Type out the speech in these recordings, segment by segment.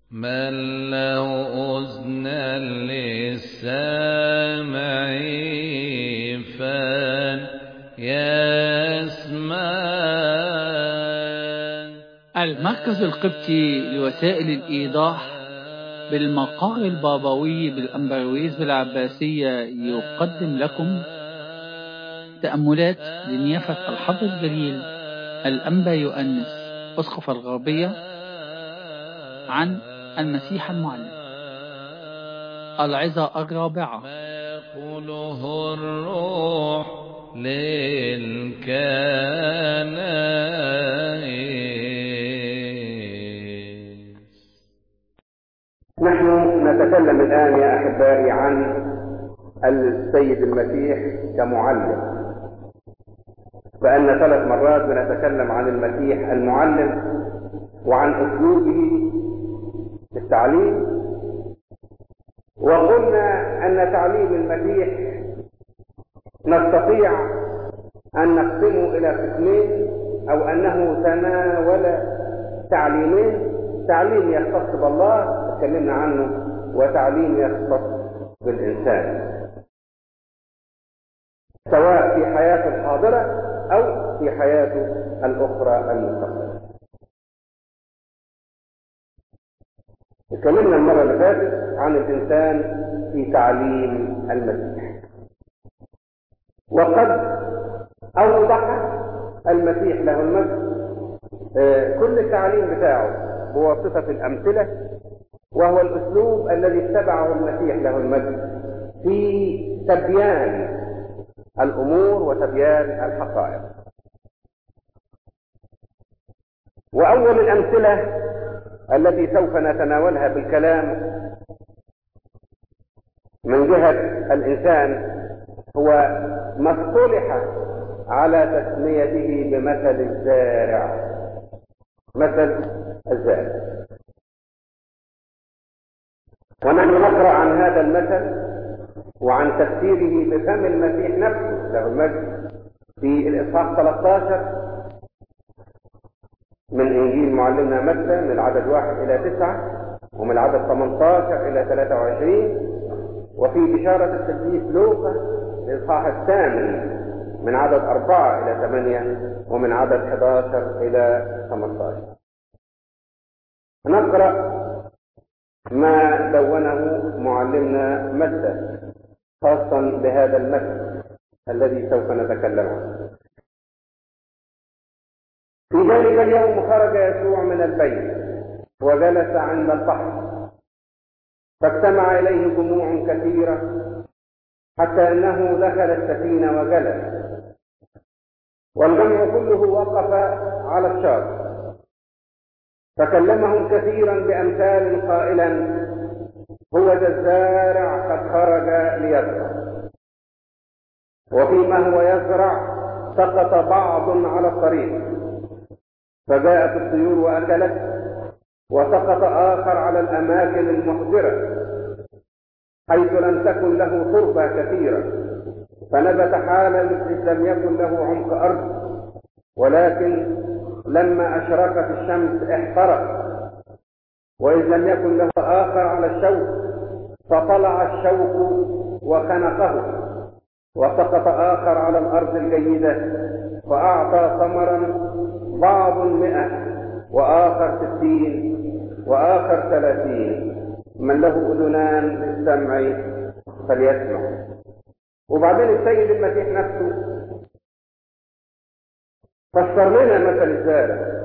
من له أذنا للسامع فليسمع المركز القبطي لوسائل الإيضاح بالمقر البابوي بالأمبرويز بالعباسية يقدم لكم تأملات لنيافة الحضر الجليل الأنبا يؤنس أسقف الغربية عن المسيح المعلم العظة الرابعة ما يقوله الروح للكنائس نحن نتكلم الآن يا أحبائي عن السيد المسيح كمعلم فأن ثلاث مرات بنتكلم عن المسيح المعلم وعن أسلوبه في التعليم وقلنا أن تعليم المسيح نستطيع أن نقسمه إلى قسمين أو أنه تناول تعليمين تعليم يختص بالله تكلمنا عنه وتعليم يختص بالإنسان سواء في حياته الحاضرة أو في حياته الأخرى المستقبلة اتكلمنا المرة اللي فاتت عن الإنسان في تعليم المسيح وقد أوضح المسيح له المجد آه، كل التعليم بتاعه بواسطة الأمثلة وهو الأسلوب الذي اتبعه المسيح له المجد في تبيان الأمور وتبيان الحقائق وأول الأمثلة التي سوف نتناولها بالكلام من جهة الإنسان هو ما اصطلح على تسميته بمثل الزارع مثل الزارع ونحن نقرأ عن هذا المثل وعن تفسيره بفم المسيح نفسه له المجد في الإصحاح 13 من إنجيل معلمنا متى من العدد واحد إلى تسعة ومن العدد 18 إلى 23 وفي بشارة القديس لوقا الإصحاح الثامن من عدد أربعة إلى ثمانية ومن عدد 11 إلى 15 نقرأ ما دونه معلمنا متى خاصا بهذا المثل الذي سوف نتكلم عنه في ذلك اليوم خرج يسوع من البيت وجلس عند البحر فاجتمع إليه جموع كثيرة حتى أنه دخل السفينة وجلس والجمع كله وقف على الشاطئ فكلمهم كثيرا بأمثال قائلا هو ذا الزارع قد خرج ليزرع وفيما هو يزرع سقط بعض على الطريق فجاءت الطيور وأكلت وسقط آخر على الأماكن المحجرة حيث لم تكن له تربة كثيرة فنبت حالا إذ لم يكن له عمق أرض ولكن لما أشرقت الشمس احترق وإذ لم يكن له آخر على الشوك فطلع الشوك وخنقه وسقط آخر على الأرض الجيدة فأعطى ثمرا بعض مئة وآخر ستين وآخر ثلاثين من له أذنان للسمع فليسمع وبعدين السيد المسيح نفسه فسر لنا مثل الزارع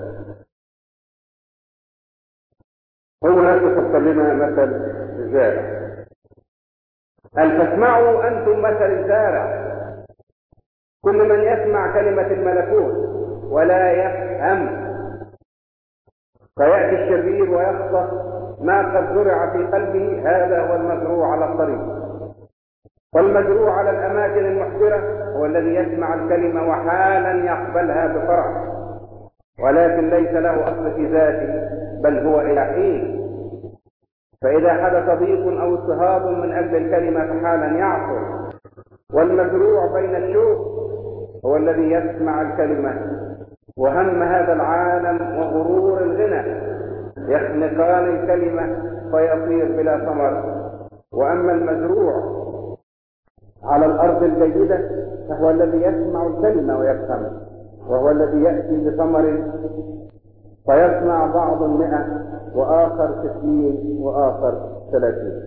هو نفسه فسر لنا مثل الزارع أن تسمعوا أنتم مثل الزارع كل من يسمع كلمة الملكوت ولا يفهم فيأتي الشرير ويخطف ما قد زرع في قلبه هذا هو المزروع على الطريق والمزروع على الأماكن المحجرة هو الذي يسمع الكلمة وحالا يقبلها بفرح ولكن ليس له أصل في ذاته بل هو إلى حين فإذا حدث ضيق أو اضطهاد من أجل الكلمة فحالا يعصر والمزروع بين الشوك هو الذي يسمع الكلمة وهم هذا العالم وغرور الغنى يخنقان الكلمة فيطير بلا ثمر وأما المزروع على الأرض الجيدة فهو الذي يسمع الكلمة ويفهم وهو الذي يأتي بثمر فيصنع بعض مئة وآخر ستين وآخر ثلاثين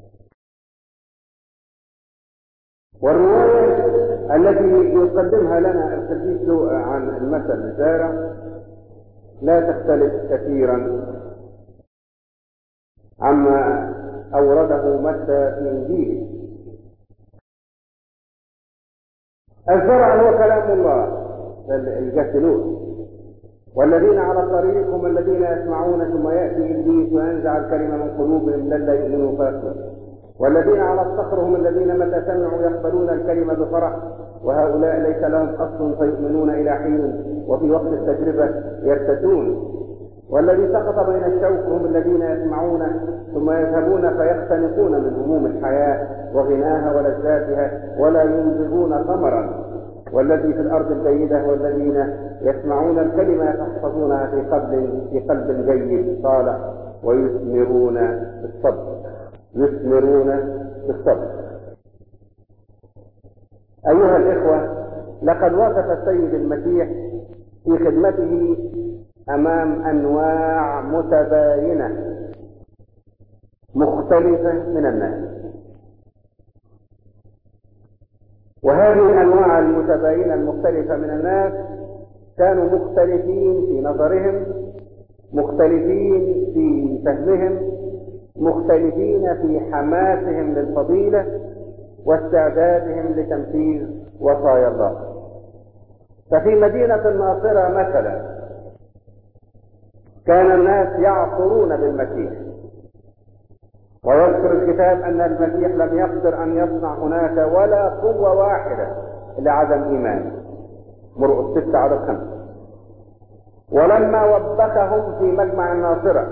والرواية التي يقدمها لنا القديس لوقا عن المثل الزارع لا تختلف كثيرا عما أورده متى في إنجيله الزرع هو كلام الله الجسلون والذين على الطريق هم الذين يسمعون ثم يأتي إبليس وينزع الكلمة من قلوبهم للا يؤمنوا فيكفروا والذين على الصخر هم الذين متى سمعوا يقبلون الكلمة بفرح وهؤلاء ليس لهم أصل فيؤمنون إلى حين وفي وقت التجربة يرتدون والذي سقط بين الشوك هم الذين يسمعون ثم يذهبون فيختنقون من هموم الحياة وغناها ولذاتها ولا ينجبون ثمرا والذي في الأرض الجيدة والذين يسمعون الكلمة يحفظونها في قلب في قلب جيد صالح ويثمرون بالصبر يثمرون بالصبر أيها الإخوة لقد وقف السيد المسيح في خدمته أمام أنواع متباينة مختلفة من الناس وهذه الأنواع المتباينة المختلفة من الناس كانوا مختلفين في نظرهم مختلفين في فهمهم مختلفين في حماسهم للفضيلة واستعدادهم لتنفيذ وصايا الله ففي مدينة الناصرة مثلا كان الناس يعصرون بالمسيح ويذكر الكتاب أن المسيح لم يقدر أن يصنع هناك ولا قوة واحدة لعدم إيمانه مرقس ستة على خمسة ولما وبخهم في مجمع الناصرة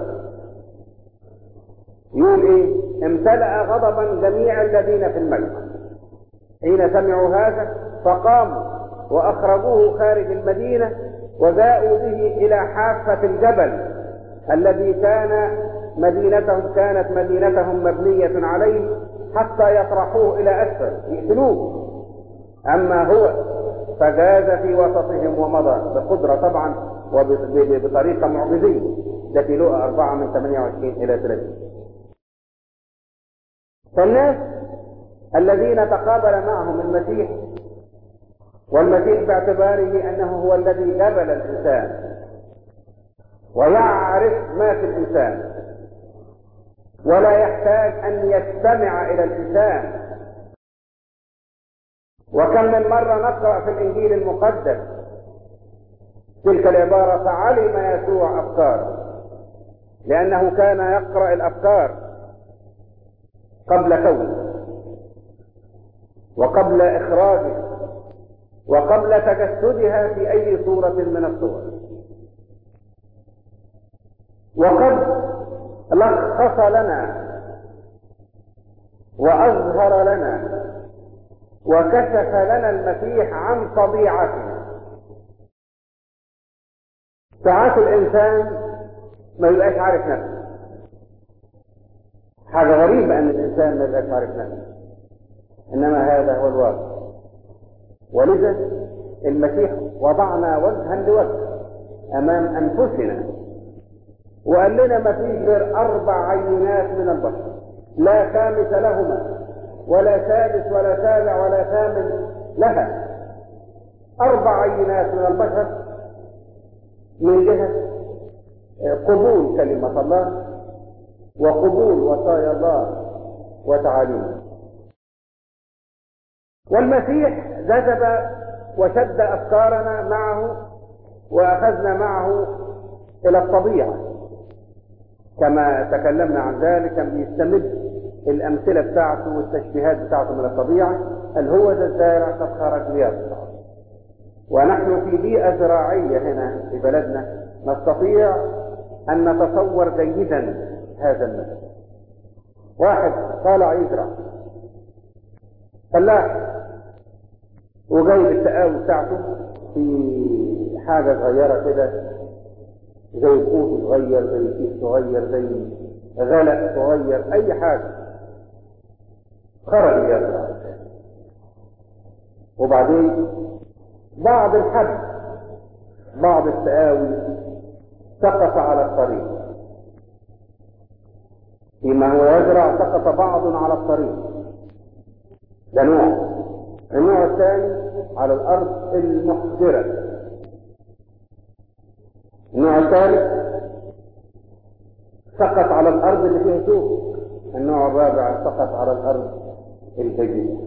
يقول ايه امتلأ غضبا جميع الذين في المجمع حين سمعوا هذا فقاموا واخرجوه خارج المدينة وجاءوا به الى حافة الجبل الذي كان مدينتهم كانت مدينتهم مبنية عليه حتى يطرحوه الى اسفل يقتلوه اما هو فجاز في وسطهم ومضى بقدرة طبعا وبطريقة معجزية ده في لقى أربعة من 28 إلى 30 فالناس الذين تقابل معهم المسيح والمسيح باعتباره أنه هو الذي جبل الإنسان ويعرف ما في الإنسان ولا يحتاج أن يستمع إلى الإنسان وكم من مرة نقرأ في الإنجيل المقدس تلك العبارة فعلم يسوع أفكاره لأنه كان يقرأ الأفكار قبل كونه وقبل إخراجها وقبل تجسدها في أي صورة من الصور وقد لخص لنا وأظهر لنا وكشف لنا المسيح عن طبيعتنا ساعات الإنسان ما يبقاش عارف نفسه حاجة غريبة أن الإنسان ما يبقاش عارف نفسه إنما هذا هو الواقع ولذا المسيح وضعنا وجها لوجه أمام أنفسنا وقال لنا ما فيش غير أربع عينات من البشر لا خامس لهما ولا سادس ولا سابع ولا ثامن لها أربع عينات من البشر من جهة قبول كلمة الله وقبول وصايا الله وتعاليمه والمسيح جذب وشد أفكارنا معه وأخذنا معه إلى الطبيعة كما تكلمنا عن ذلك كان بيستمد الأمثلة بتاعته والتشبيهات بتاعته من الطبيعة الهوذ الزارع قد خرج ليصنع ونحن في بيئة زراعية هنا في بلدنا نستطيع أن نتصور جيدا هذا المثل واحد طالع يزرع فلاح وجايب التقاوي بتاعته في حاجة صغيرة كده زي قوت صغير زي كيس صغير زي غلق صغير اي حاجة خرج يزرع وبعدين بعض الحب بعض التآوي سقط على الطريق فيما هو يزرع سقط بعض على الطريق ده نوع النوع الثاني على الأرض المحجرة النوع الثالث سقط على الأرض اللي فيها شوك النوع الرابع سقط على الأرض الجيدة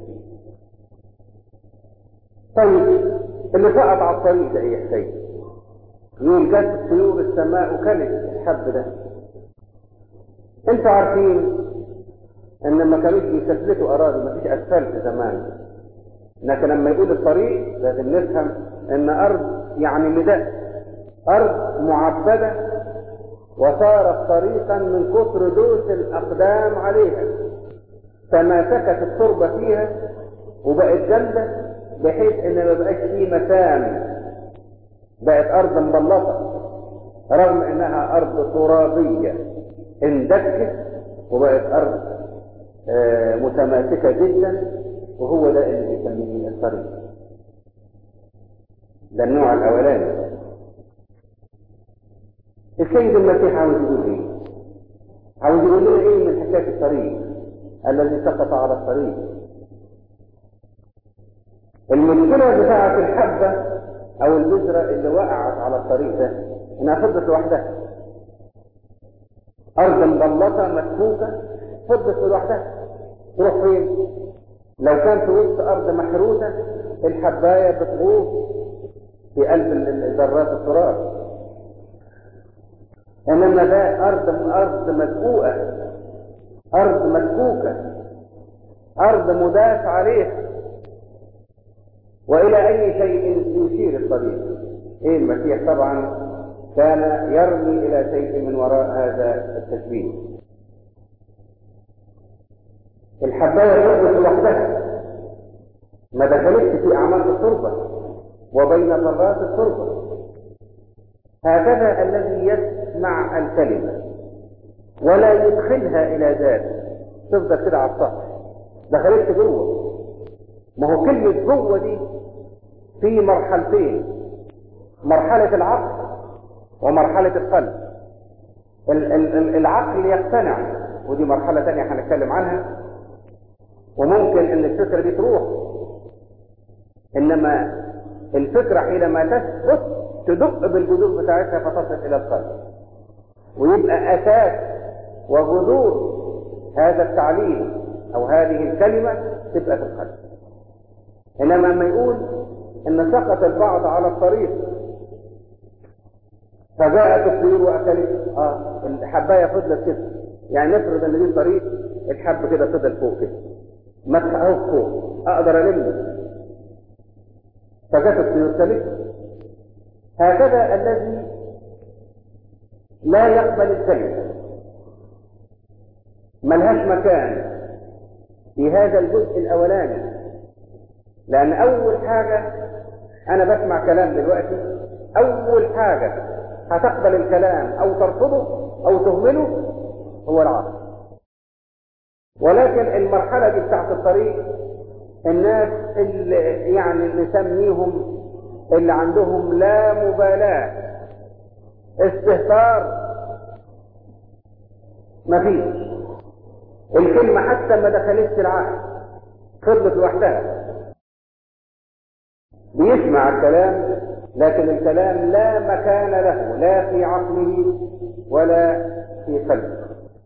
طيب اللي سقط على الطريق ده ايه حكاية يقول جت طيور السماء وكلت الحب ده انتوا عارفين ان ما كانوش بيسفلتوا اراضي ما فيش اسفلت زمان لكن لما يقول الطريق لازم نفهم ان ارض يعني مداء ارض معبده وصارت طريقا من كثر دوس الاقدام عليها تماسكت التربه فيها وبقت جامده بحيث ان ما بقاش فيه مسام بقت ارض مبلطه رغم انها ارض ترابيه اندكت وبقت ارض آه متماسكه جدا وهو ده اللي بيسميه الطريق ده النوع الاولاني السيد المسيح عاوز يقول ايه عاوز يقول لنا ايه من حكايه الطريق الذي سقط على الطريق المشكله بتاعه الحبه او البذره اللي وقعت على الطريق ده انها فضت لوحدها ارض مبلطه مسكوكه فضت لوحدها تروح فين لو كان في وسط ارض محروسه الحبايه بتغوص في قلب ذرات التراب انما ده ارض ارض مدقوقه ارض مسكوكه ارض مداس عليها والى اي شيء يشير الطريق ايه المسيح طبعا كان يرمي الى شيء من وراء هذا التشبيه الحبايه تخرج لوحدها ما دخلتش في اعماق التربه وبين ذرات التربه هكذا الذي يسمع الكلمه ولا يدخلها الى ذاته تفضل كده على السطح دخلت جوه ما هو كلمه جوه دي في مرحلتين مرحله العقل ومرحله القلب العقل يقتنع ودي مرحله ثانيه هنتكلم عنها وممكن ان الفكره دي تروح انما الفكره حينما تثبت تدق بالجذور بتاعتها فتصل الى القلب ويبقى اساس وجذور هذا التعليم او هذه الكلمه تبقى في القلب انما لما يقول ان سقط البعض على الطريق فجاءت الطيور واكلت اه الحبايه فضلت كده يعني نفرض ان دي طريق الحب كده فضل فوق كده مسح اهو فوق اقدر المه فجت الطيور كلته هكذا الذي لا يقبل الكلمه ملهاش مكان في هذا الجزء الاولاني لان اول حاجه انا بسمع كلام دلوقتي اول حاجه هتقبل الكلام او ترفضه او تهمله هو العقل ولكن المرحله دي بتاعت الطريق الناس اللي يعني نسميهم اللي عندهم لا مبالاه استهتار مفيش الكلمه حتى ما دخلتش العقل فضلت لوحدها بيسمع الكلام لكن الكلام لا مكان له لا في عقله ولا في قلبه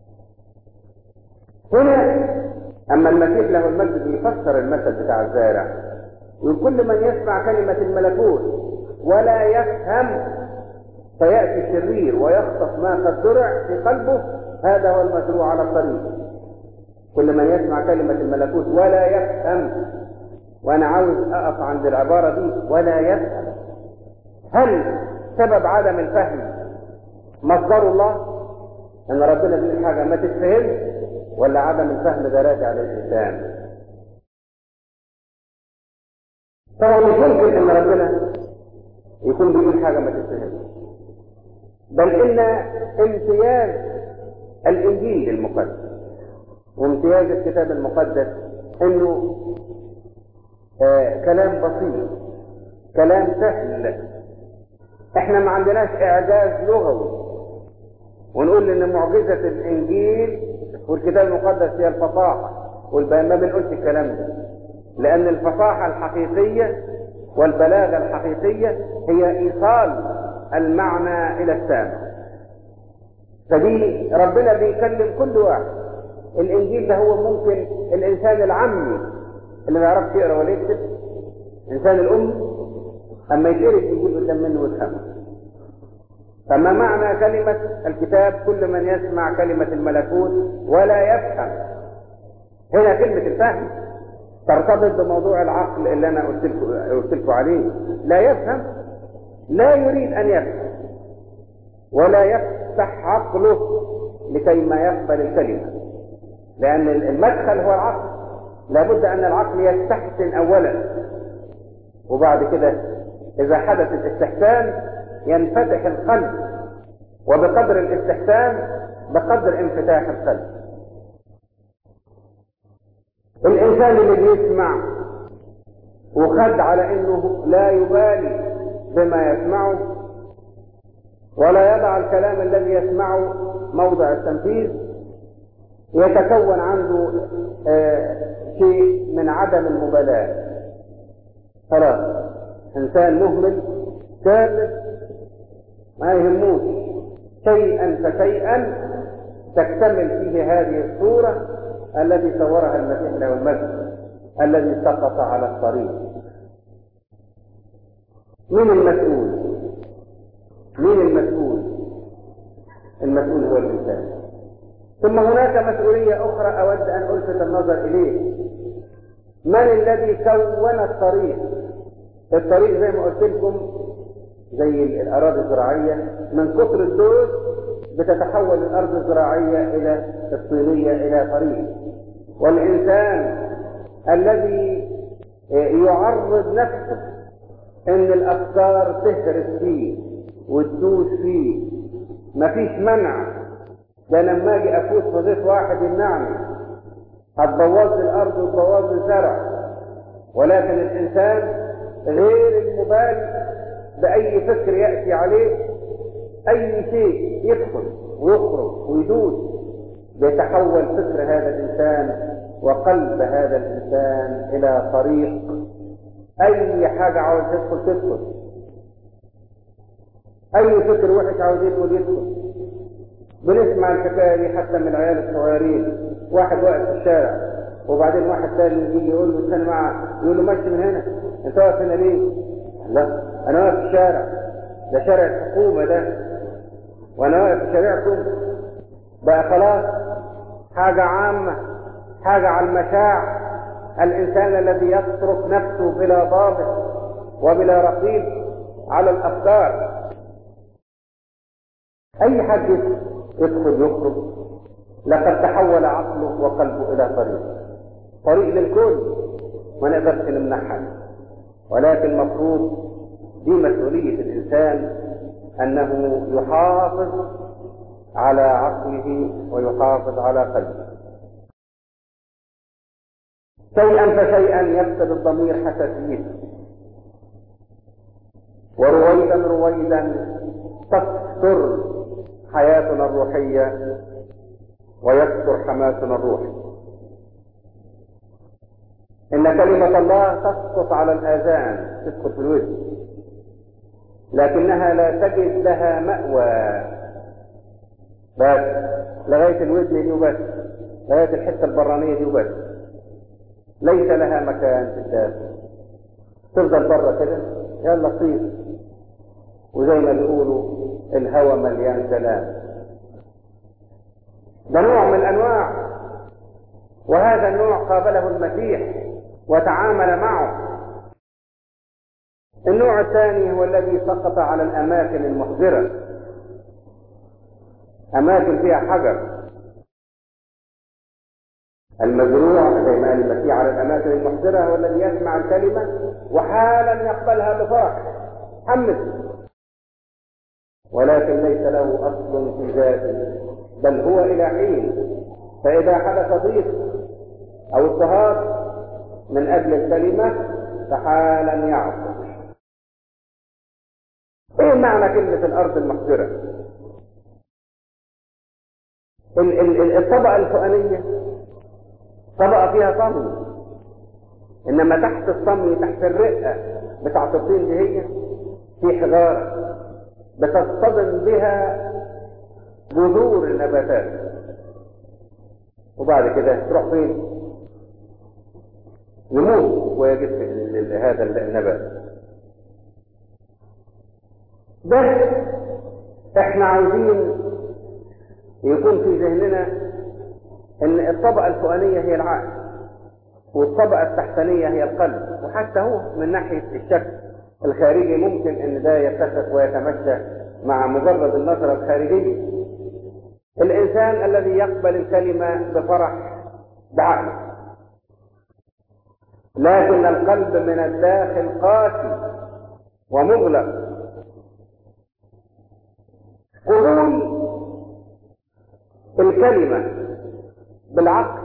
هنا اما المسيح له المجد بيفسر المثل بتاع الزارع يقول كل من يسمع كلمة الملكوت ولا يفهم فيأتي الشرير ويخطف ما قد زرع في قلبه هذا هو المزروع على الطريق كل من يسمع كلمة الملكوت ولا يفهم وانا عاوز اقف عند العبارة دي ولا يفهم هل سبب عدم الفهم مصدر الله ان ربنا بيقول حاجة ما تتفهم ولا عدم الفهم ده راجع للإنسان طبعا مش ممكن ان ربنا يكون بيقول حاجة ما تتفهم بل إن امتياز الإنجيل المقدس وامتياز الكتاب المقدس إنه آه كلام بسيط كلام سهل احنا ما عندناش اعجاز لغوي ونقول ان معجزة الانجيل والكتاب المقدس هي الفصاحة والبيان ما بنقولش الكلام ده لان الفصاحة الحقيقية والبلاغة الحقيقية هي ايصال المعنى الى السامع فدي ربنا بيكلم كل واحد الانجيل ده هو ممكن الانسان العمي اللي ما يعرفش يقرا ولا يكتب الانسان الام اما يقرا الانجيل قدام منه ويفهمه فما معنى كلمة الكتاب كل من يسمع كلمة الملكوت ولا يفهم هنا كلمة الفهم ترتبط بموضوع العقل اللي انا قلت لكم قلت لكم عليه لا يفهم لا يريد ان يفهم ولا يفتح عقله لكي ما يقبل الكلمة لأن المدخل هو العقل لابد أن العقل يستحسن أولا وبعد كده إذا حدث الاستحسان ينفتح القلب وبقدر الاستحسان بقدر انفتاح القلب الإنسان اللي بيسمع وخد على انه لا يبالي بما يسمعه ولا يضع الكلام الذي يسمعه موضع التنفيذ يتكون عنده آه شيء من عدم المبالاة خلاص انسان مهمل كاذب ما يهموش شيئا فشيئا تكتمل فيه هذه الصورة التي صورها المسيح له المجد الذي سقط على الطريق من المسؤول مين المسؤول المسؤول هو الإنسان ثم هناك مسؤولية أخرى أود أن ألفت النظر إليه من الذي كون الطريق الطريق زي ما قلت لكم زي الأراضي الزراعية من كثر الدوس بتتحول الأرض الزراعية إلى الصينية إلى طريق والإنسان الذي يعرض نفسه ان الافكار تهرس فيه وتدوس فيه مفيش منع ده لما اجي افوت في ضيف واحد يمنعني هتبوظ لي الارض وتبوظ لي الزرع ولكن الانسان غير المبالي باي فكر ياتي عليه اي شيء يدخل ويخرج ويدوس بيتحول فكر هذا الانسان وقلب هذا الانسان الى طريق اي حاجة عاوز تدخل تدخل اي فكر وحش عاوز يدخل يدخل بنسمع الحكاية دي حتى من العيال الصغيرين واحد واقف في الشارع وبعدين واحد ثاني يجي يقول له استنى معاه يقول له مشي من هنا انت واقف هنا ليه؟ لا انا واقف في الشارع ده شارع الحكومة ده وانا واقف في شارعكم بقى خلاص حاجة عامة حاجة على المشاع الإنسان الذي يترك نفسه بلا ضابط وبلا رقيب على الأفكار أي حد يدخل يخرج لقد تحول عقله وقلبه إلى طريق طريق للكل ما نقدرش نمنعها ولكن المفروض دي مسؤولية الإنسان أنه يحافظ على عقله ويحافظ على قلبه شيئا فشيئا يفقد الضمير حساسيته ورويدا رويدا تكثر حياتنا الروحية ويكثر حماسنا الروحي إن كلمة الله تسقط على الآذان تسقط في الوجه لكنها لا تجد لها مأوى بس لغاية الودن دي وبس لغاية الحتة البرانية دي وبس ليس لها مكان في الداخل تفضل بره كده يلا طير وزي ما بيقولوا الهوى مليان كلام ده نوع من الانواع وهذا النوع قابله المسيح وتعامل معه النوع الثاني هو الذي سقط على الاماكن المحذره اماكن فيها حجر المزروع زي ما قال المسيح على الاماكن المحذره هو الذي يسمع الكلمه وحالا يقبلها بفرح حمس ولكن ليس له أصل في ذاته بل هو إلى حين فإذا حدث ضيق أو اضطهاد من أجل الكلمة فحالا يعصر ايه معنى كلمة الارض المقدرة ال- ال- الطبقة الفوقانية طبقة فيها صمي انما تحت الصمي تحت الرقة بتاعت الطين دي هي في حجارة بتصطدم بها جذور النباتات وبعد كده تروح فين؟ يموت ويجف ال- ال- هذا النبات ده احنا عاوزين يكون في ذهننا ان الطبقة الفوقانية هي العقل والطبقة التحتانية هي القلب وحتى هو من ناحية الشكل الخارجي ممكن ان ده يتسق ويتمشى مع مجرد النظرة الخارجية الانسان الذي يقبل الكلمة بفرح بعقله لكن القلب من الداخل قاسي ومغلق قبول الكلمة بالعقل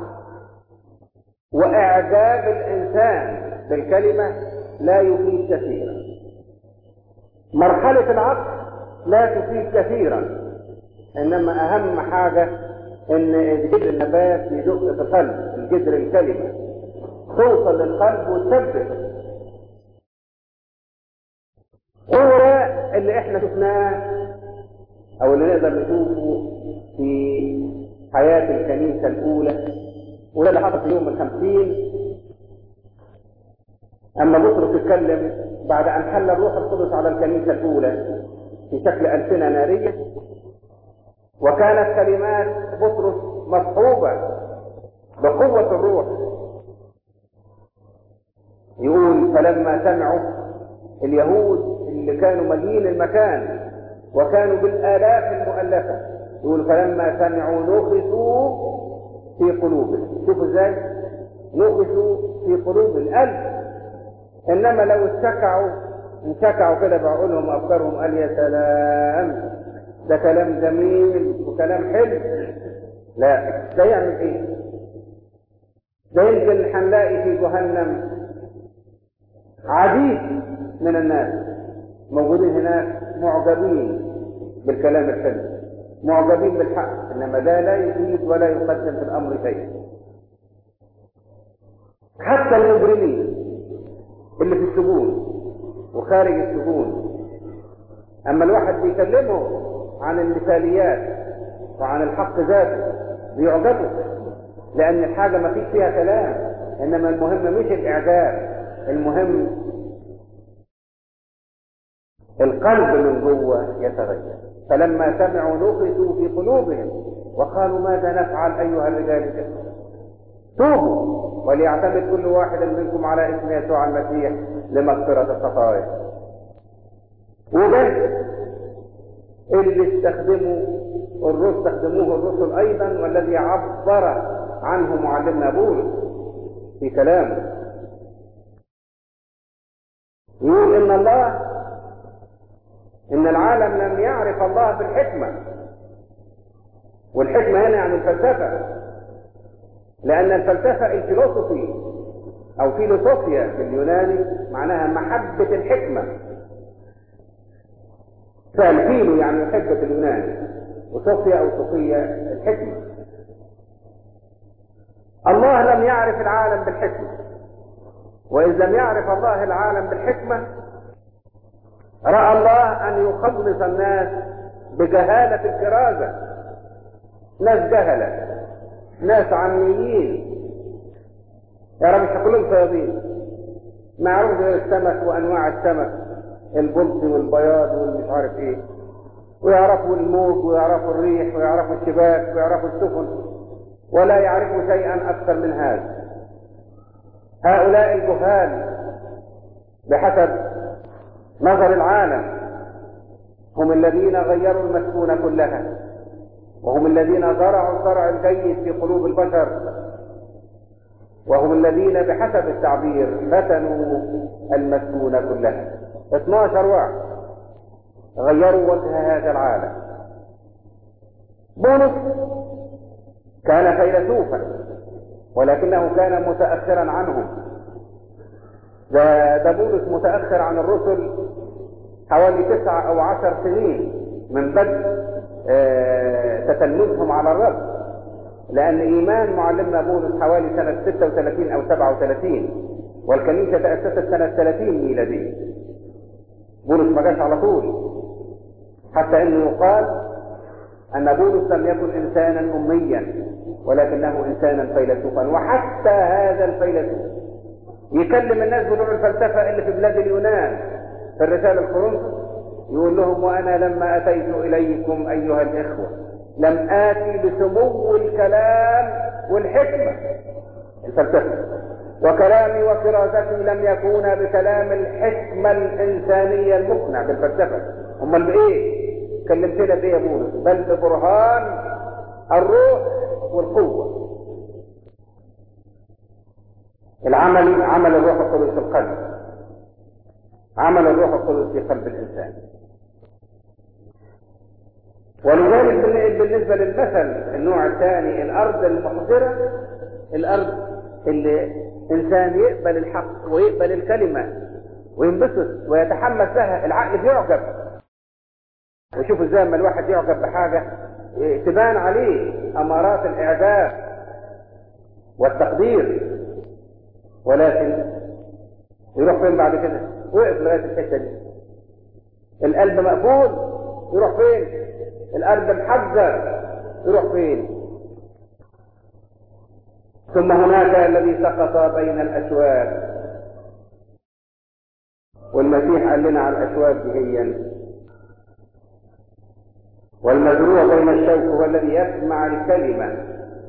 وإعجاب الإنسان بالكلمة لا يفيد كثيرا مرحلة العقل لا تفيد كثيرا إنما أهم حاجة إن جذر النبات يدق في القلب الجذر الكلمة توصل للقلب وتثبت هو اللي احنا شفناه او اللي نقدر نشوفه في حياة الكنيسة الاولى وده اللي حصل في يوم الخمسين اما بطرس اتكلم بعد ان حل الروح القدس على الكنيسة الاولى في شكل السنة نارية وكانت كلمات بطرس مصحوبة بقوة الروح يقول فلما سمعوا اليهود اللي كانوا مالين المكان وكانوا بالآلاف المؤلفة يقول فلما سمعوا نخسوا في قلوبهم شوفوا ازاي نخسوا في قلوب القلب انما لو اتسكعوا انسكعوا كده بعقولهم وافكارهم قال يا سلام ده كلام جميل وكلام حلو لا ده يعمل ايه ده يمكن هنلاقي في جهنم عديد من الناس موجودين هناك معجبين بالكلام الحلو معجبين بالحق انما ده لا يفيد ولا يقدم في الامر شيء حتى المجرمين اللي في السجون وخارج السجون اما الواحد بيكلمه عن المثاليات وعن الحق ذاته بيعجبه لان الحاجه ما فيش فيها كلام انما المهم مش الاعجاب المهم القلب من جوه يتغير فلما سمعوا نخسوا في قلوبهم وقالوا ماذا نفعل ايها الرجال كده توبوا وليعتمد كل واحد منكم على اسم يسوع المسيح لمغفرة الخطايا وده اللي استخدموا الرسل استخدموه الرسل ايضا والذي عبر عنه معلمنا بولس في كلامه يقول ان الله ان العالم لم يعرف الله بالحكمة والحكمة هنا يعني الفلسفة لان الفلسفة الفيلوسوفي او فيلوسوفيا باليوناني معناها محبة الحكمة فالفيلو يعني يحب باليوناني وصوفيا او صوفيا الحكمة الله لم يعرف العالم بالحكمة وإذ لم يعرف الله العالم بالحكمة رأى الله أن يخلص الناس بجهالة الكرازة ناس جهلة ناس عميين يا رب مش كلهم صيادين ما يعرفش غير السمك وأنواع السمك البلطي والبياض والمش عارف ايه ويعرفوا الموج ويعرفوا الريح ويعرفوا الشباك ويعرفوا السفن ولا يعرفوا شيئا أكثر من هذا هؤلاء الجهال بحسب نظر العالم هم الذين غيروا المسكونة كلها وهم الذين زرعوا الزرع الجيد في قلوب البشر وهم الذين بحسب التعبير فتنوا المسكونة كلها 12 واحد غيروا وجه هذا العالم بولس كان فيلسوفا ولكنه كان متأخرا عنهم ده, ده بولس متأخر عن الرسل حوالي تسعة أو عشر سنين من بدء آه تتلمذهم على الرب لأن إيمان معلمنا بولس حوالي سنة 36 أو 37 والكنيسة تأسست سنة 30 ميلادية بولس ما جاش على طول حتى انه يقال ان بولس لم يكن انسانا اميا ولكنه انسانا فيلسوفا وحتى هذا الفيلسوف يكلم الناس بتوع الفلسفه اللي في بلاد اليونان في الرساله الكورنثوس يقول لهم وانا لما اتيت اليكم ايها الاخوه لم اتي بسمو الكلام والحكمه الفلسفه وكلامي وكرازتي لم يكونا بكلام الحكمه الانسانيه المقنع بالفلسفه امال بايه كلمتنا بايه يا بولس بل ببرهان الروح والقوه العمل عمل الروح القدس في القلب عمل الروح القدس في قلب الانسان ولذلك بالنسبه للمثل النوع الثاني الارض المحضره الارض اللي انسان يقبل الحق ويقبل الكلمه وينبسط ويتحمس لها العقل بيعجب وشوفوا ازاي لما الواحد يعجب بحاجة تبان عليه امارات الاعجاب والتقدير ولكن يروح فين بعد كده وقف لغايه الحته دي القلب مقفول يروح فين القلب محذر يروح فين ثم هناك الذي سقط بين الاشواك والمسيح قال لنا على الاشواك دي هي والمزروع بين الشوك هو الذي يسمع الكلمة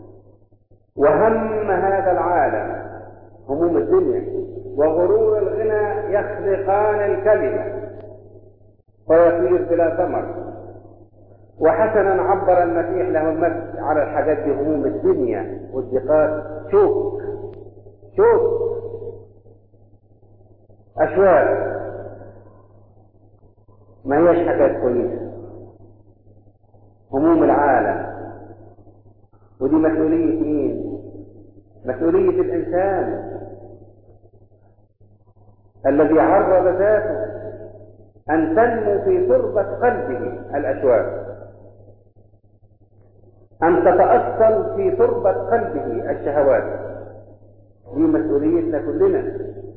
وهم هذا العالم هموم الدنيا وغرور الغنى يخلقان الكلمة فيصير بلا ثمر وحسنا عبر المسيح له المجد على الحاجات دي هموم الدنيا والضيقات شوك شوك أشواك ما هيش حاجات كويسة هموم العالم ودي مسؤولية مين؟ مسؤولية الإنسان الذي عرض ذاته أن تنمو في تربة قلبه الأشواك أن تتأصل في تربة قلبه الشهوات دي مسؤوليتنا كلنا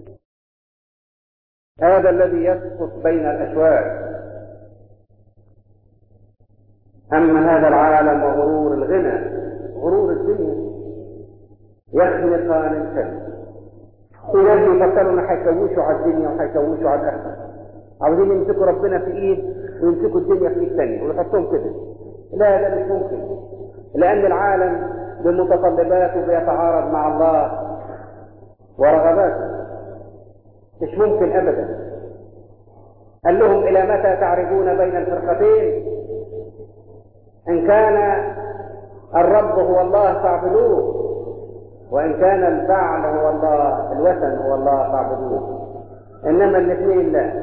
هذا الذي يسقط بين الأشواك أما هذا العالم وغرور الغنى غرور الدنيا يخلقان الكلب في ناس بيفكروا ان هيكوشوا على الدنيا وهيكوشوا على الاخره عاوزين يمسكوا ربنا في ايد ويمسكوا الدنيا في ايد ثانيه ويحطوهم كده لا ده مش ممكن لان العالم بمتطلباته بيتعارض مع الله ورغباته مش ممكن ابدا قال لهم الى متى تعرفون بين الفرقتين ان كان الرب هو الله فاعبدوه وإن كان البعل هو الله الوثن هو الله فاعبدوه إنما الاثنين لا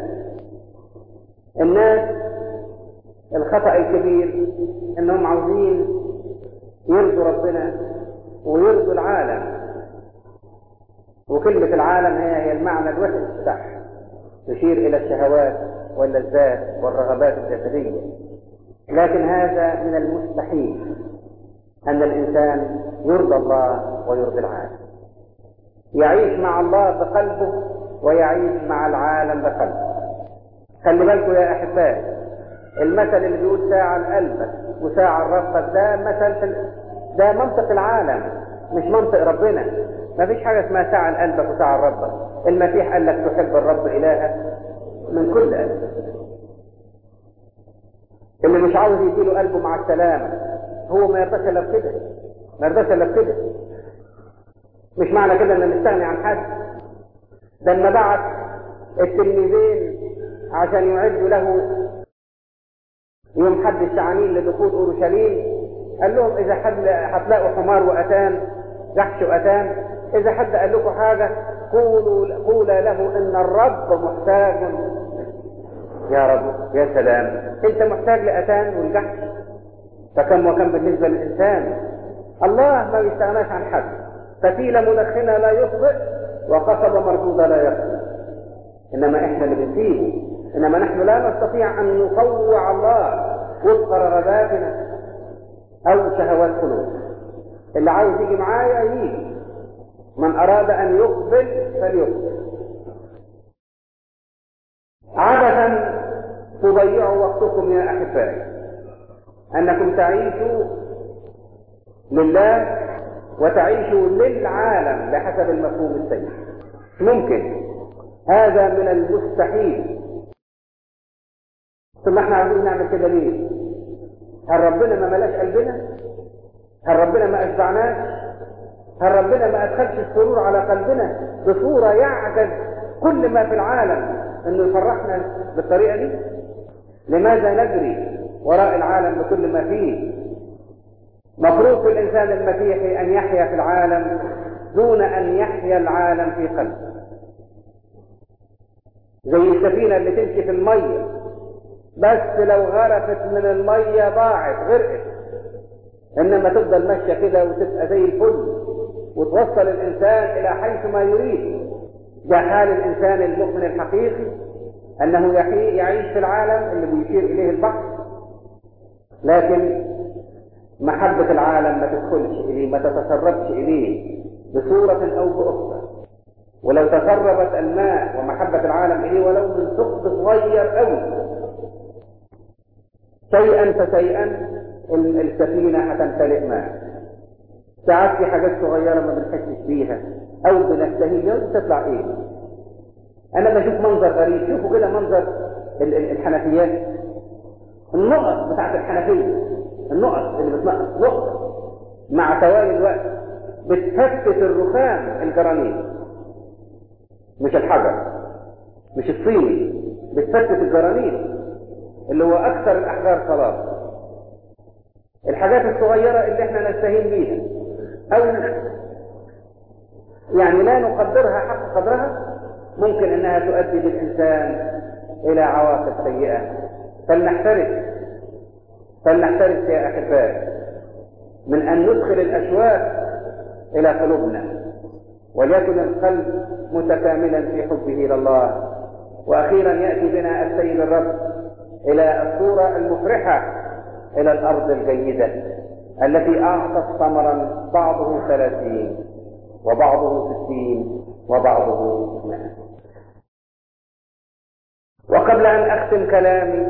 الناس الخطأ الكبير إنهم عاوزين يرضوا ربنا ويرضوا العالم وكلمة العالم هي هي المعنى الوحش صح تشير إلى الشهوات واللذات والرغبات الجسدية لكن هذا من المستحيل أن الإنسان يرضى الله ويرضي العالم يعيش مع الله بقلبه ويعيش مع العالم بقلبه خلي بالكم يا أحبائي المثل اللي بيقول ساعة لقلبك وساعة لربك ده مثل في ده منطق العالم مش منطق ربنا ما فيش حاجة اسمها ساعة لقلبك وساعة لربك المسيح قال لك تحب الرب إلهك من كل قلبك اللي مش عاوز يديله قلبه مع السلامة هو ما يرضاش الا بكده ما يرضاش الا بكده مش معنى كده ان نستغني عن حد ده لما بعت التلميذين عشان يعدوا له يوم حد الشعانين لدخول اورشليم قال لهم اذا حد هتلاقوا حمار واتان جحش واتان اذا حد قال لكم حاجه قولوا قولا له ان الرب محتاج يا رب يا سلام انت محتاج لاتان والجحش فكم وكم بالنسبه للانسان الله ما بيستغناش عن حد فتيله مدخنه لا يخطئ وقصبه مردوده لا يخطئ انما احنا اللي بنسيبه انما نحن لا نستطيع ان نطوع الله وفق رغباتنا او شهوات قلوبنا اللي عاوز يجي معايا يجي من اراد ان يقبل فليقبل عادة تضيعوا وقتكم يا احبائي انكم تعيشوا لله وتعيشوا للعالم بحسب المفهوم السيء ممكن هذا من المستحيل ثم احنا عايزين نعمل كده ليه هل ربنا ما ملاش قلبنا هل ربنا ما اشبعناش هل ربنا ما ادخلش السرور على قلبنا بصورة يعجز كل ما في العالم انه يفرحنا بالطريقة دي لماذا نجري وراء العالم بكل ما فيه مفروض في الانسان المسيحي ان يحيا في العالم دون ان يحيا العالم في قلبه زي السفينة اللي تمشي في المية بس لو غرفت من المية ضاعت غرقت انما تفضل ماشية كده وتبقى زي الفل وتوصل الانسان الى حيث ما يريد ده حال الانسان المؤمن الحقيقي انه يعيش في العالم اللي بيشير اليه البحر لكن محبة العالم ما تدخلش اليه ما تتسربش اليه بصورة او باخرى ولو تسربت الماء ومحبة العالم اليه ولو من ثقب صغير قوي شيئا فشيئا السفينة هتمتلئ ماء ساعات في حاجات صغيرة ما بنحسش بيها أو بنستهيها وتطلع إيه؟ أنا بشوف منظر غريب شوفوا كده منظر الحنفيات النقط بتاعت الحنفية النقط اللي بتنقط نقطة مع توالي الوقت بتفتت الرخام الجرانيت مش الحجر مش الصيني بتفتت الجرانيت اللي هو أكثر الأحجار صلاة الحاجات الصغيرة اللي احنا نستهين بيها أو يعني لا نقدرها حق قدرها ممكن انها تؤدي بالانسان الى عواقب سيئه فلنحترس فلنحترس يا احبائي من ان ندخل الاشواك الى قلوبنا وليكن القلب متكاملا في حبه الى الله واخيرا ياتي بنا السيد الرب الى الصوره المفرحه الى الارض الجيده التي اعطت ثمرا بعضه ثلاثين وبعضه ستين وبعضه مئة وقبل أن أختم كلامي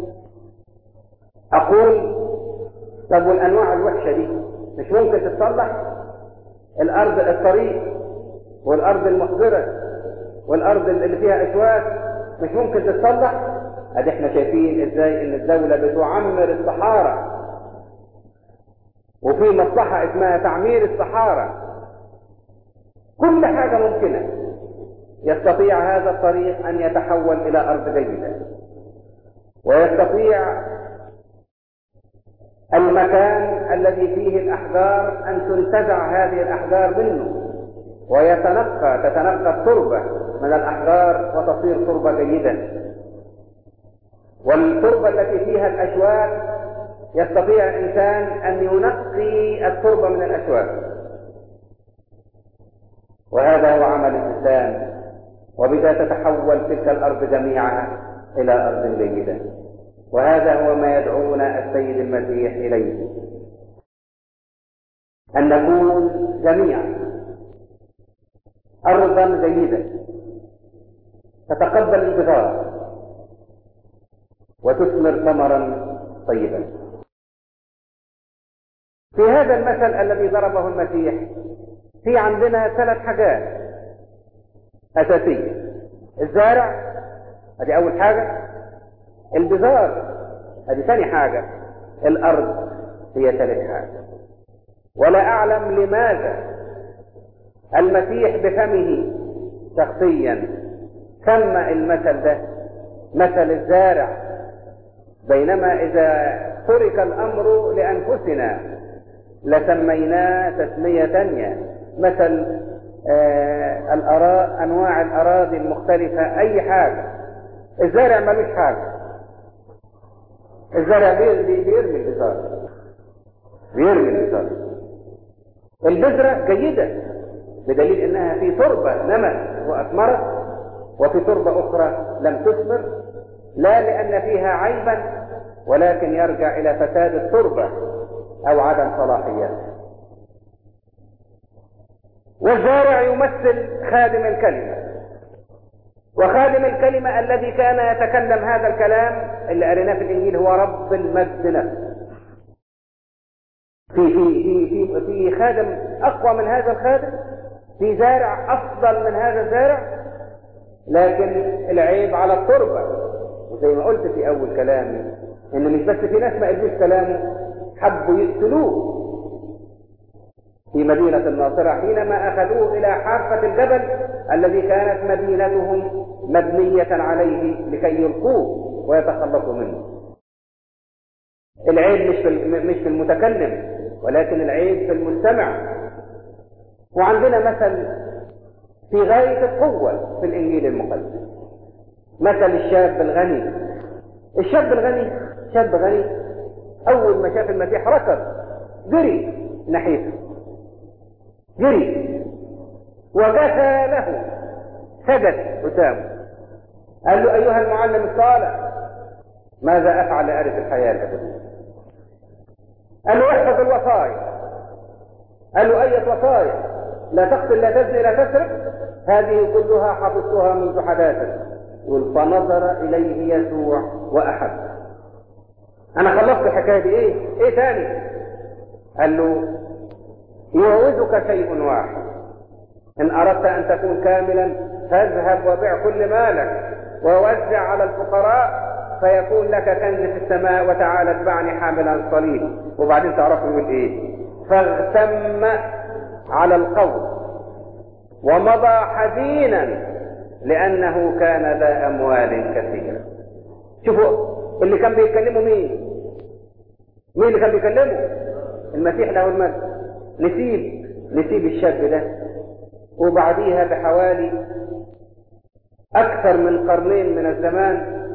أقول طب والأنواع الوحشة دي مش ممكن تتصلح الأرض الطريق والأرض المحضرة والأرض اللي فيها أشواك مش ممكن تتصلح ادي احنا شايفين ازاي ان الدولة بتعمر الصحارى وفي مصلحة اسمها تعمير الصحارى كل حاجة ممكنة يستطيع هذا الطريق أن يتحول إلى أرض جيدة ويستطيع المكان الذي فيه الأحجار أن تنتزع هذه الأحجار منه ويتنقى تتنقى التربة من الأحجار وتصير تربة جيدة والتربة التي فيها الأشواك يستطيع الإنسان أن ينقي التربة من الأشواك وهذا هو عمل الإنسان وبذا تتحول تلك الأرض جميعها إلى أرض جيدة وهذا هو ما يدعونا السيد المسيح إليه أن نكون جميعا أرضا جيدة تتقبل البذار وتثمر ثمرا طيبا في هذا المثل الذي ضربه المسيح في عندنا ثلاث حاجات أساسية الزارع ادي أول حاجة البذار ادي ثاني حاجة الأرض هي ثالث حاجة ولا أعلم لماذا المسيح بفمه شخصيا سمى المثل ده مثل الزارع بينما إذا ترك الأمر لأنفسنا لسميناه تسمية تانية مثل آه الأراء أنواع الأراضي المختلفة أي حاجة الزارع ملوش حاجة الزرع بي- بي- بيرمي البذار بيرمي البذار البذرة جيدة بدليل انها في تربة نمت واثمرت وفي تربة اخرى لم تثمر لا لان فيها عيبا ولكن يرجع الى فساد التربة او عدم صلاحيتها والزارع يمثل خادم الكلمة وخادم الكلمة الذي كان يتكلم هذا الكلام اللي قريناه في الإنجيل هو رب المجد نفسه في في في في في خادم أقوى من هذا الخادم في زارع أفضل من هذا الزارع لكن العيب على التربة وزي ما قلت في أول كلامي إن مش بس في ناس ما قبلوش كلامه حبوا يقتلوه في مدينة الناصرة حينما أخذوه إلى حافة الجبل الذي كانت مدينتهم مبنية عليه لكي يلقوه ويتخلصوا منه العيب مش في الم- مش في المتكلم ولكن العيب في المستمع وعندنا مثل في غاية القوة في الإنجيل المقدس مثل الشاب الغني الشاب الغني شاب غني أول ما شاف المسيح ركض جري ناحيته جري وجثى له سجد قدامه قال له أيها المعلم الصالح ماذا أفعل لأرث الحياة الأبدية قال له احفظ الوصايا قال له أية وصايا لا تقتل لا تزني لا تسرق هذه كلها حفظتها منذ حداثتي يقول فنظر إليه يسوع وأحب أنا خلصت الحكاية دي إيه؟ إيه تاني؟ قال له يعوزك شيء واحد إن أردت أن تكون كاملا فاذهب وبيع كل مالك ووزع على الفقراء فيكون لك كنز في السماء وتعالى اتبعني حاملا الصليب وبعدين تعرفوا يقول ايه فاغتم على القول ومضى حزينا لأنه كان ذا أموال كثيرة شوفوا اللي كان بيتكلموا مين مين اللي كان بيكلمه المسيح له المجد نسيب نسيب الشاب ده وبعديها بحوالي أكثر من قرنين من الزمان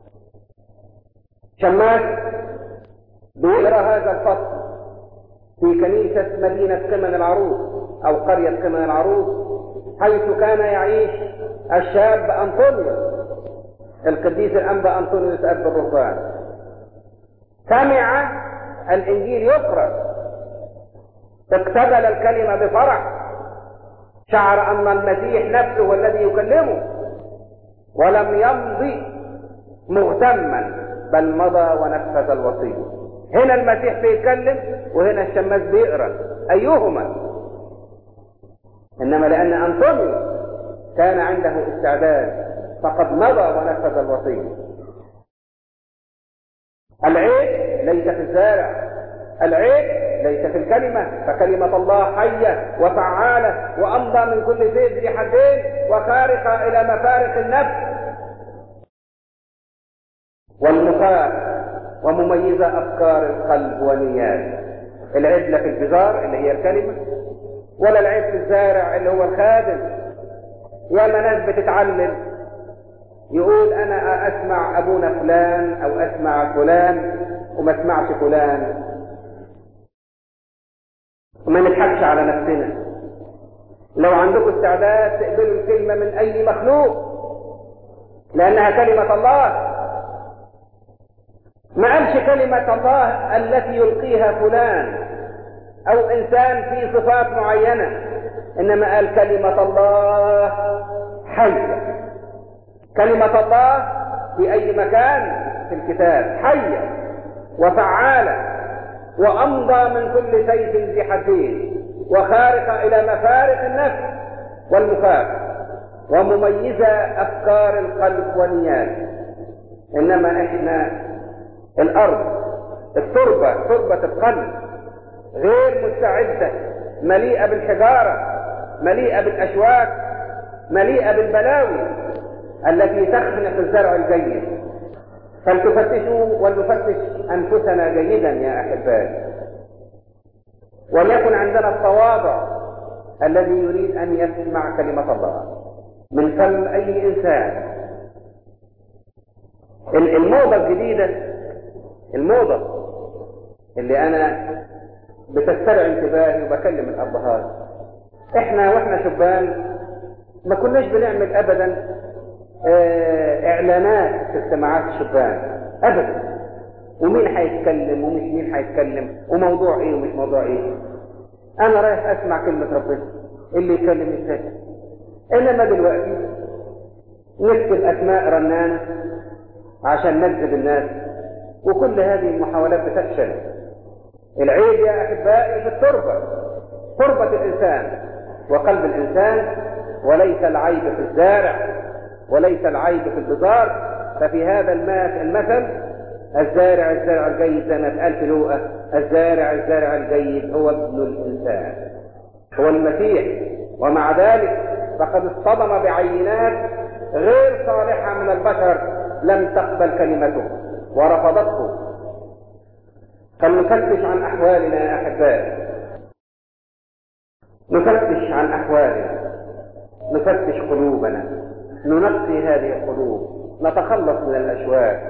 شماس بيقرا هذا الفصل في كنيسة مدينة قمن العروس أو قرية قمن العروس حيث كان يعيش الشاب أنطونيوس القديس الأنبا أنطونيوس أب الرهبان سمع الإنجيل يقرأ اقتبل الكلمة بفرح شعر أن المسيح نفسه هو الذي يكلمه ولم يمضي مغتما بل مضى ونفذ الوصية هنا المسيح بيتكلم وهنا الشماس بيقرا أيهما إنما لأن أنطونيوس كان عنده استعداد فقد مضى ونفذ الوصية العيب ليس في الزارع العيب ليس في الكلمة فكلمة الله حية وفعالة وأمضى من كل زيت ذي حدين وخارقة إلى مفارق النفس والمخاف ومميزة أفكار القلب ونيات العيب لا في الجزار اللي هي الكلمة ولا العيب في الزارع اللي هو الخادم ياما ناس بتتعلم يقول أنا أسمع أبونا فلان أو أسمع فلان وما أسمعش فلان وما نضحكش على نفسنا لو عندكم استعداد تقبلوا الكلمة من أي مخلوق لأنها كلمة الله ما قالش كلمة الله التي يلقيها فلان أو إنسان في صفات معينة إنما قال كلمة الله حية كلمة الله في أي مكان في الكتاب حية وفعالة وأمضى من كل سيف ذي حدين وخارقة إلى مفارق النفس والمخاف ومميزة أفكار القلب والنيات إنما إحنا الأرض التربة تربة القلب غير مستعدة مليئة بالحجارة مليئة بالأشواك مليئة بالبلاوي التي تخنق الزرع الجيد فلتفتشوا ولنفتش أنفسنا جيدا يا أحبائي وليكن عندنا التواضع الذي يريد أن يسمع كلمة الله من فم أي إنسان الموضة الجديدة الموضة اللي أنا بتسترع انتباهي وبكلم الأبهات إحنا وإحنا شبان ما كناش بنعمل أبدا آه، إعلانات في اجتماعات الشبان أبدا ومين هيتكلم ومش مين هيتكلم وموضوع إيه ومش موضوع إيه أنا رايح أسمع كلمة ربنا اللي يكلم يتكلم إنما دلوقتي نكتب أسماء رنانة عشان نجذب الناس وكل هذه المحاولات بتفشل العيب يا أحبائي في التربة تربة الإنسان وقلب الإنسان وليس العيب في الزارع وليس العيب في البذار ففي هذا المثل الزارع الزارع الجيد زي ما اتقال في لوقا الزارع الزارع الجيد هو ابن الإنسان هو المسيح ومع ذلك فقد اصطدم بعينات غير صالحة من البشر لم تقبل كلمته ورفضته فلنفتش عن أحوالنا يا أحبائي نفتش عن أحوالنا نفتش قلوبنا ننقي هذه القلوب نتخلص من الأشواك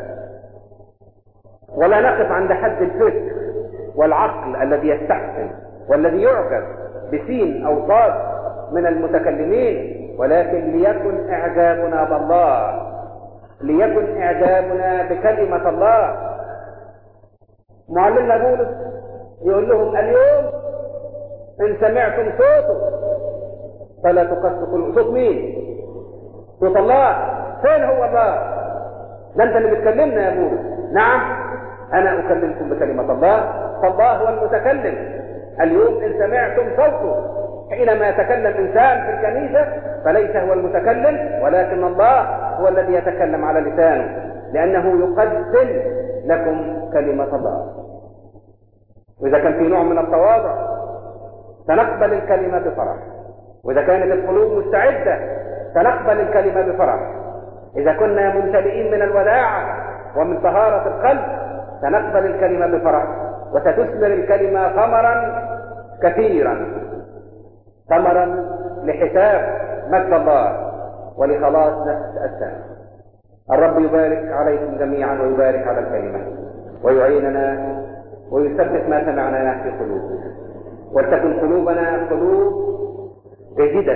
ولا نقف عند حد الفكر والعقل الذي يستحسن والذي يعجب بسين أو صاد من المتكلمين ولكن ليكن إعجابنا بالله ليكن إعجابنا بكلمة الله معلمنا بولس يقول لهم اليوم إن سمعتم صوته فلا تقصوا قلوب صوت مين؟ صوت الله فين هو الله؟ ده أنت اللي بتكلمنا يا بولس نعم أنا أكلمكم بكلمة الله فالله هو المتكلم اليوم إن سمعتم صوته حينما يتكلم إنسان في الكنيسة فليس هو المتكلم ولكن الله هو الذي يتكلم على لسانه لأنه يقدم لكم كلمة الله وإذا كان في نوع من التواضع سنقبل الكلمة بفرح وإذا كانت القلوب مستعدة سنقبل الكلمة بفرح إذا كنا ممتلئين من الوداعة ومن طهارة القلب سنقبل الكلمة بفرح وستثمر الكلمة ثمرا كثيرا ثمرا لحساب مجد الله ولخلاص نفس السنة الرب يبارك عليكم جميعا ويبارك على الكلمة ويعيننا ويثبت ما سمعناه في قلوبنا ولتكن قلوبنا قلوب جيدة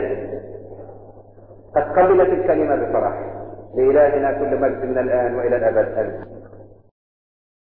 قد قبلت الكلمة بفرح لإلهنا كل مجد من الآن وإلى الأبد أبدا